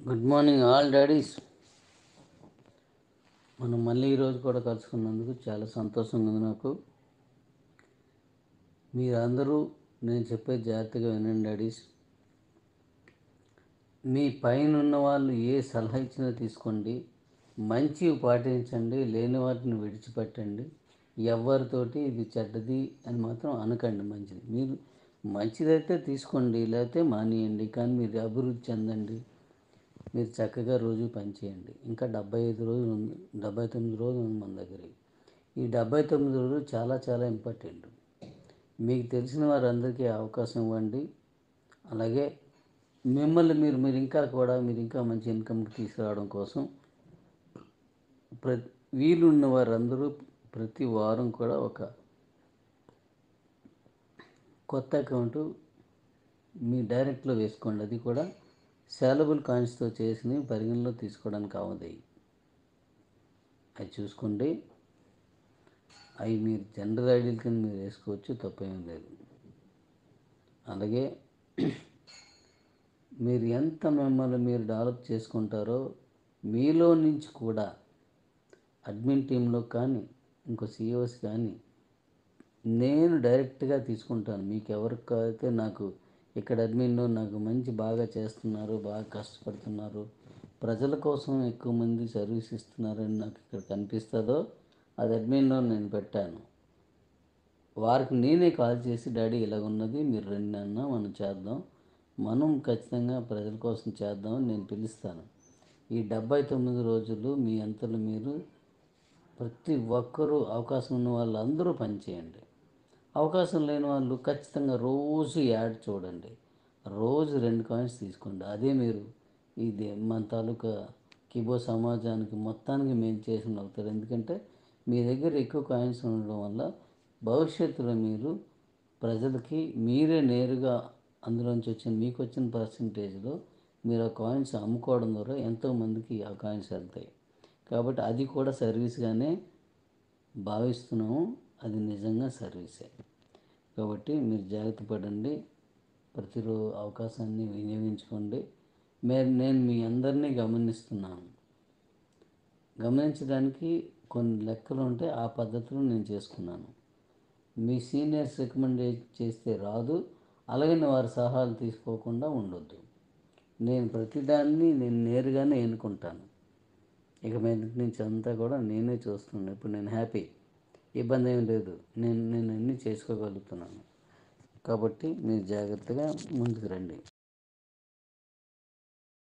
good morning all daddy's మనం మళ్ళీ ఈరోజు కూడా కలుసుకున్నందుకు చాలా సంతోషంగా ఉంది నాకు మీరందరూ నేను చెప్పే జాగ్రత్తగా వినండి డాడీస్ మీ పైన ఉన్న వాళ్ళు ఏ సలహా ఇచ్చినా తీసుకోండి మంచివి పాటించండి లేని వాటిని విడిచిపెట్టండి ఎవరితోటి ఇది చెడ్డది అని మాత్రం అనకండి మంచిది మీరు మంచిదైతే తీసుకోండి లేకపోతే మానేయండి కానీ మీరు అభివృద్ధి చెందండి మీరు చక్కగా రోజు పనిచేయండి ఇంకా డెబ్బై ఐదు రోజులు ఉంది డెబ్బై తొమ్మిది రోజులు ఉంది మన దగ్గర ఈ డెబ్బై తొమ్మిది రోజులు చాలా చాలా ఇంపార్టెంట్ మీకు తెలిసిన వారందరికీ అవకాశం ఇవ్వండి అలాగే మిమ్మల్ని మీరు మీరు ఇంకా కూడా మీరు ఇంకా మంచి ఇన్కమ్కి తీసుకురావడం కోసం ప్రతి వీలున్న వారందరూ ప్రతి వారం కూడా ఒక కొత్త అకౌంట్ మీ డైరెక్ట్లో వేసుకోండి అది కూడా శాలబుల్ కాయిన్స్తో చేసినవి పరిగణలో తీసుకోవడానికి అవదాయి అవి చూసుకోండి అవి మీరు జనరల్ ఐడీల కింద మీరు వేసుకోవచ్చు తప్పేమీ లేదు అలాగే మీరు ఎంత మిమ్మల్ని మీరు డెవలప్ చేసుకుంటారో మీలో నుంచి కూడా అడ్మిన్ టీంలో కానీ ఇంకో సిఇఓస్ కానీ నేను డైరెక్ట్గా తీసుకుంటాను మీకు ఎవరికైతే నాకు ఇక్కడ అడ్మిన్లో నాకు మంచి బాగా చేస్తున్నారు బాగా కష్టపడుతున్నారు ప్రజల కోసం ఎక్కువ మంది సర్వీస్ ఇస్తున్నారని నాకు ఇక్కడ కనిపిస్తుందో అది అడ్మిన్లో నేను పెట్టాను వారికి నేనే కాల్ చేసి డాడీ ఇలాగున్నది మీరు రండి అన్న మనం చేద్దాం మనం ఖచ్చితంగా ప్రజల కోసం చేద్దామని నేను పిలుస్తాను ఈ డెబ్బై తొమ్మిది రోజులు మీ అంతలు మీరు ప్రతి ఒక్కరూ అవకాశం ఉన్న వాళ్ళందరూ పనిచేయండి అవకాశం లేని వాళ్ళు ఖచ్చితంగా రోజు యాడ్ చూడండి రోజు రెండు కాయిన్స్ తీసుకోండి అదే మీరు ఇది మన తాలూకా కిబో సమాజానికి మొత్తానికి మేము చేసిన అవుతారు ఎందుకంటే మీ దగ్గర ఎక్కువ కాయిన్స్ ఉండడం వల్ల భవిష్యత్తులో మీరు ప్రజలకి మీరే నేరుగా అందులోంచి వచ్చిన మీకు వచ్చిన పర్సంటేజ్లో మీరు ఆ కాయిన్స్ అమ్ముకోవడం ద్వారా ఎంతోమందికి ఆ కాయిన్స్ వెళ్తాయి కాబట్టి అది కూడా సర్వీస్గానే భావిస్తున్నాము అది నిజంగా సర్వీసే కాబట్టి మీరు జాగ్రత్త పడండి ప్రతిరోజు అవకాశాన్ని వినియోగించుకోండి మేము నేను మీ అందరినీ గమనిస్తున్నాను గమనించడానికి కొన్ని లెక్కలు ఉంటే ఆ పద్ధతిలో నేను చేసుకున్నాను మీ సీనియర్స్ రికమెండ్ చేస్తే రాదు అలాగే వారి సలహాలు తీసుకోకుండా ఉండొద్దు నేను ప్రతిదాన్ని నేను నేరుగానే ఎన్నుకుంటాను ఇక మీద నుంచి అంతా కూడా నేనే చూస్తున్నాను ఇప్పుడు నేను హ్యాపీ ఇబ్బంది ఏం లేదు నేను నేను అన్నీ చేసుకోగలుగుతున్నాను కాబట్టి మీరు జాగ్రత్తగా ముందుకు రండి